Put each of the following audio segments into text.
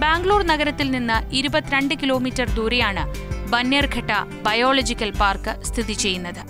ബാംഗ്ലൂർ നഗരത്തിൽ നിന്ന് ഇരുപത്തിരണ്ട് കിലോമീറ്റർ ദൂരെയാണ് ബന്യർഘട്ട ബയോളജിക്കൽ പാർക്ക് സ്ഥിതി ചെയ്യുന്നത്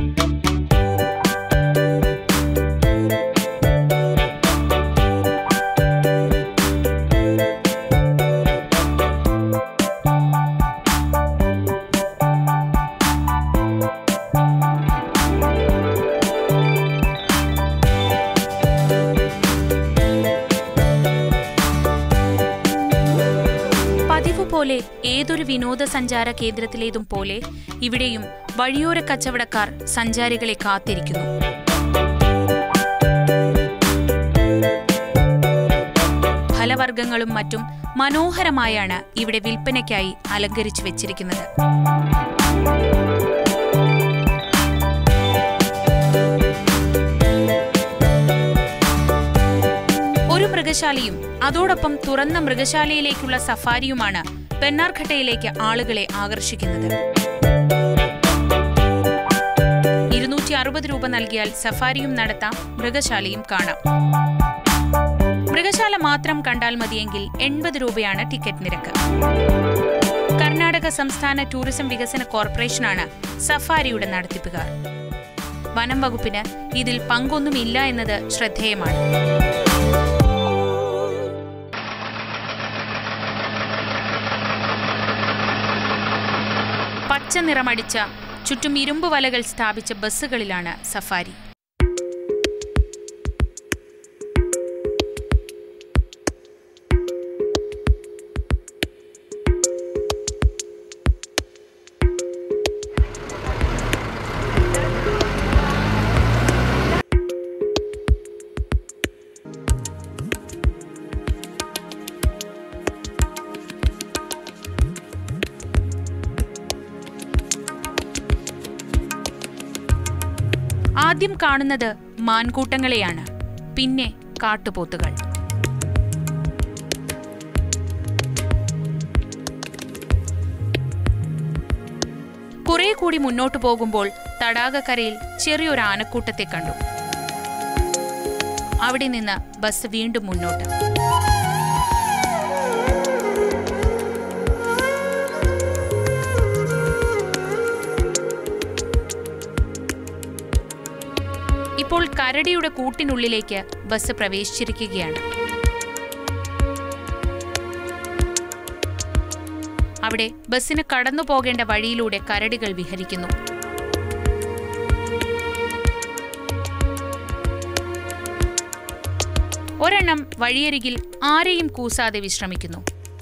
പതിവ് പോലെ ഏതൊരു വിനോദസഞ്ചാര കേന്ദ്രത്തിലേതും പോലെ ഇവിടെയും വഴിയോര കച്ചവടക്കാർ സഞ്ചാരികളെ കാത്തിരിക്കുന്നു ഫലവർഗ്ഗങ്ങളും മറ്റും മനോഹരമായാണ് ഇവിടെ വിൽപ്പനയ്ക്കായി അലങ്കരിച്ചു വെച്ചിരിക്കുന്നത് ഒരു മൃഗശാലയും അതോടൊപ്പം തുറന്ന മൃഗശാലയിലേക്കുള്ള സഫാരിയുമാണ് പെന്നാർഘട്ടയിലേക്ക് ആളുകളെ ആകർഷിക്കുന്നത് ഇരുന്നൂറ്റി അറുപത് രൂപ നൽകിയാൽ സഫാരിയും നടത്താം മൃഗശാലയും കാണാം മൃഗശാല മാത്രം കണ്ടാൽ മതിയെങ്കിൽ എൺപത് രൂപയാണ് ടിക്കറ്റ് നിരക്ക് കർണാടക സംസ്ഥാന ടൂറിസം വികസന കോർപ്പറേഷനാണ് സഫാരിയുടെ നടത്തിപ്പുകാർ വനം വകുപ്പിന് ഇതിൽ പങ്കൊന്നുമില്ല എന്നത് ശ്രദ്ധേയമാണ് പച്ച നിറമടിച്ച ചുറ്റും ഇരുമ്പ് വലകൾ സ്ഥാപിച്ച ബസ്സുകളിലാണ് സഫാരി ആദ്യം കാണുന്നത് മാൻകൂട്ടങ്ങളെയാണ് പിന്നെ കാട്ടുപോത്തുകൾ കുറെ കൂടി മുന്നോട്ടു പോകുമ്പോൾ തടാകക്കരയിൽ ചെറിയൊരു ആനക്കൂട്ടത്തെ കണ്ടു അവിടെ നിന്ന് ബസ് വീണ്ടും മുന്നോട്ട് ഇപ്പോൾ കരടിയുടെ കൂട്ടിനുള്ളിലേക്ക് ബസ് പ്രവേശിച്ചിരിക്കുകയാണ് അവിടെ ബസ്സിന് കടന്നു പോകേണ്ട വഴിയിലൂടെ കരടികൾ വിഹരിക്കുന്നു ഒരെണ്ണം വഴിയരികിൽ ആരെയും കൂസാതെ വിശ്രമിക്കുന്നു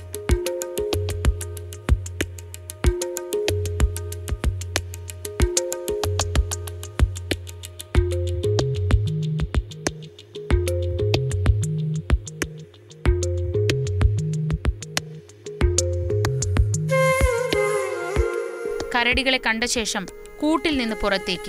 കരടികളെ കണ്ട ശേഷം കൂട്ടിൽ നിന്ന് പുറത്തേക്ക്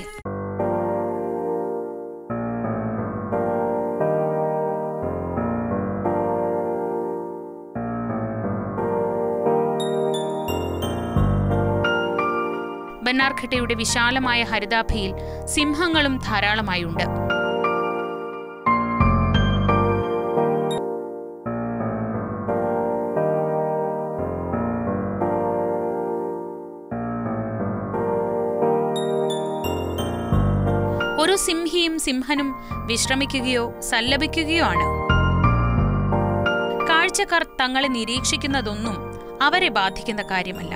ബന്നാർഘട്ടയുടെ വിശാലമായ ഹരിതാഭയിൽ സിംഹങ്ങളും ധാരാളമായുണ്ട് ഒരു സിംഹിയും സിംഹനും വിശ്രമിക്കുകയോ സല്ലപിക്കുകയോ ആണ് കാഴ്ചക്കാർ തങ്ങളെ നിരീക്ഷിക്കുന്നതൊന്നും അവരെ ബാധിക്കുന്ന കാര്യമല്ല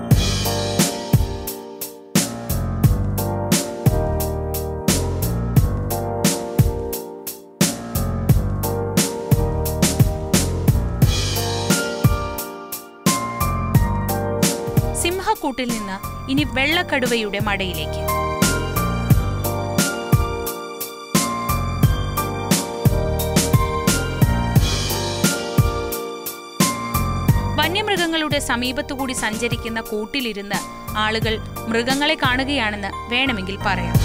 സിംഹക്കൂട്ടിൽ നിന്ന് ഇനി വെള്ളക്കടുവയുടെ മടയിലേക്ക് വന്യമൃഗങ്ങളുടെ സമീപത്തുകൂടി സഞ്ചരിക്കുന്ന കൂട്ടിലിരുന്ന് ആളുകൾ മൃഗങ്ങളെ കാണുകയാണെന്ന് വേണമെങ്കിൽ പറയാം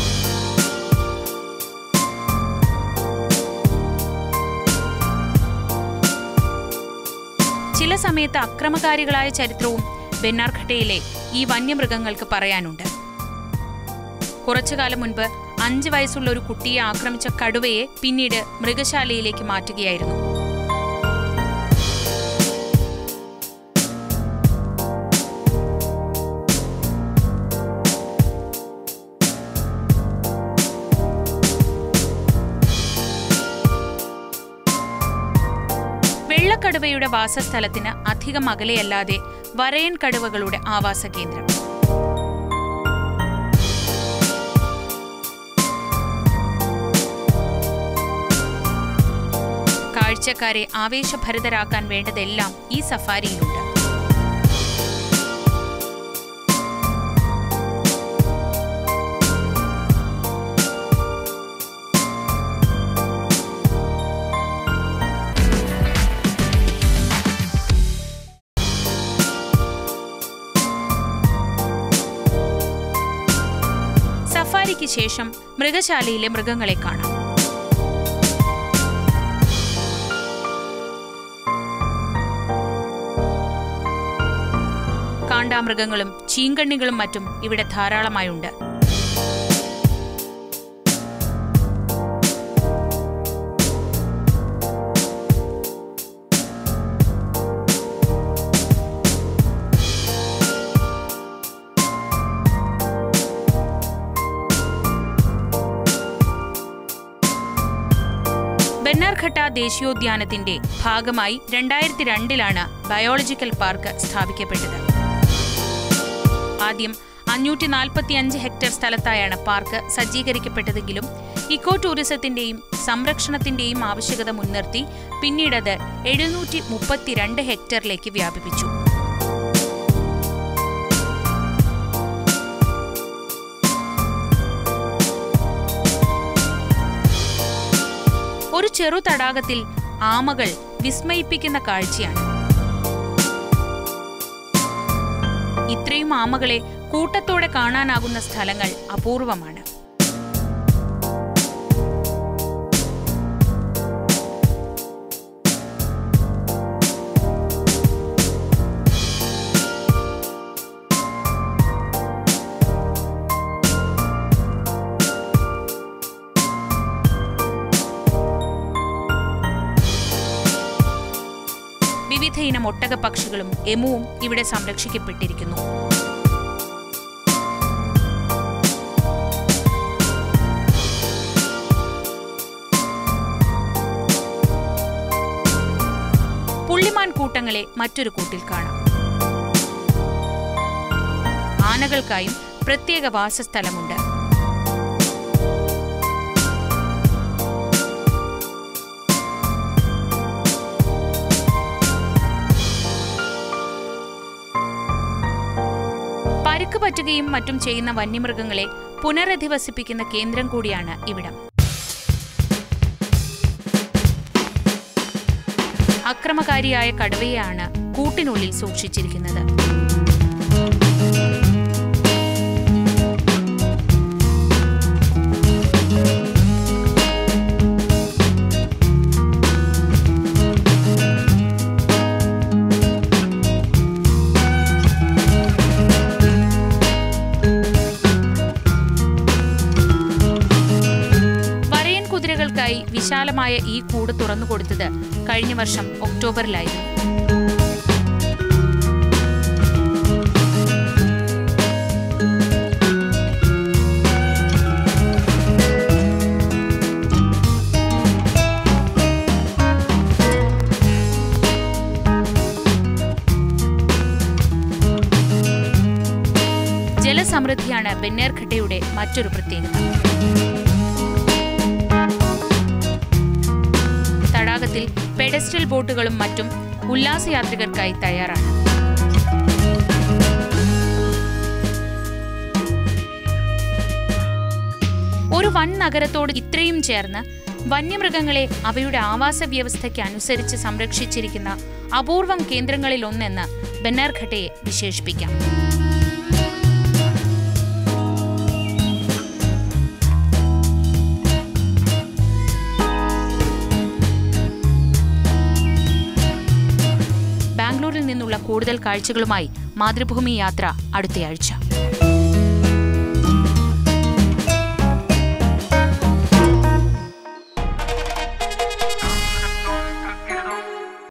ചില സമയത്ത് അക്രമകാരികളായ ചരിത്രവും ബെന്നാർഘട്ടയിലെ ഈ വന്യമൃഗങ്ങൾക്ക് പറയാനുണ്ട് കുറച്ചുകാലം മുൻപ് അഞ്ച് വയസ്സുള്ള ഒരു കുട്ടിയെ ആക്രമിച്ച കടുവയെ പിന്നീട് മൃഗശാലയിലേക്ക് മാറ്റുകയായിരുന്നു വെള്ളക്കടുവയുടെ വാസസ്ഥലത്തിന് അധികം അകലെയല്ലാതെ വരയൻ കടുവകളുടെ ആവാസ കേന്ദ്രം കാഴ്ചക്കാരെ ആവേശഭരിതരാക്കാൻ വേണ്ടതെല്ലാം ഈ സഫാരിയിലുണ്ട് സഫാരിക്ക് ശേഷം മൃഗശാലയിലെ മൃഗങ്ങളെ കാണാം കാണ്ടാമൃഗങ്ങളും ചീങ്കണ്ണികളും മറ്റും ഇവിടെ ധാരാളമായുണ്ട് ബെന്നാർഘട്ട ദേശീയോദ്യാനത്തിന്റെ ഭാഗമായി രണ്ടായിരത്തി രണ്ടിലാണ് ബയോളജിക്കൽ പാർക്ക് സ്ഥാപിക്കപ്പെട്ടത് ആദ്യം അഞ്ഞൂറ്റി നാൽപ്പത്തി അഞ്ച് ഹെക്ടർ സ്ഥലത്തായാണ് പാർക്ക് സജ്ജീകരിക്കപ്പെട്ടതെങ്കിലും ഇക്കോ ടൂറിസത്തിന്റെയും സംരക്ഷണത്തിന്റെയും ആവശ്യകത മുൻനിർത്തി പിന്നീടത് എഴുന്നൂറ്റി മുപ്പത്തിരണ്ട് ഹെക്ടറിലേക്ക് വ്യാപിപ്പിച്ചു ഒരു ചെറു തടാകത്തിൽ ആമകൾ വിസ്മയിപ്പിക്കുന്ന കാഴ്ചയാണ് ഇത്രയും ആമകളെ കൂട്ടത്തോടെ കാണാനാകുന്ന സ്ഥലങ്ങൾ അപൂർവമാണ് വിവിധ ഇനം ഒട്ടക പക്ഷികളും എമുവും ഇവിടെ സംരക്ഷിക്കപ്പെട്ടിരിക്കുന്നു പുള്ളിമാൻ കൂട്ടങ്ങളെ മറ്റൊരു കൂട്ടിൽ കാണാം ആനകൾക്കായും പ്രത്യേക വാസസ്ഥലമുണ്ട് പരുക്ക് പറ്റുകയും മറ്റും ചെയ്യുന്ന വന്യമൃഗങ്ങളെ പുനരധിവസിപ്പിക്കുന്ന കേന്ദ്രം കൂടിയാണ് ഇവിടം അക്രമകാരിയായ കടുവയെയാണ് കൂട്ടിനുള്ളിൽ സൂക്ഷിച്ചിരിക്കുന്നത് വരയൻ കുതിരകൾക്കായി വിശാലമായ ഈ കൂട് തുറന്നുകൊടുത്തത് കഴിഞ്ഞ വർഷം ഒക്ടോബറിലായിരുന്നു ജലസമൃദ്ധിയാണ് ബെന്നേർഘട്ടയുടെ മറ്റൊരു പ്രത്യേകത തടാകത്തിൽ പെഡസ്ട്രൽ ബോട്ടുകളും മറ്റും ഉല്ലാസയാത്രികർക്കായി തയ്യാറാണ് ഒരു വൻ നഗരത്തോട് ഇത്രയും ചേർന്ന് വന്യമൃഗങ്ങളെ അവയുടെ ആവാസ വ്യവസ്ഥയ്ക്ക് അനുസരിച്ച് സംരക്ഷിച്ചിരിക്കുന്ന അപൂർവം കേന്ദ്രങ്ങളിലൊന്നെന്ന് ബെന്നാർഘട്ടയെ വിശേഷിപ്പിക്കാം ബാംഗ്ലൂരിൽ നിന്നുള്ള കൂടുതൽ കാഴ്ചകളുമായി മാതൃഭൂമി യാത്ര അടുത്തയാഴ്ച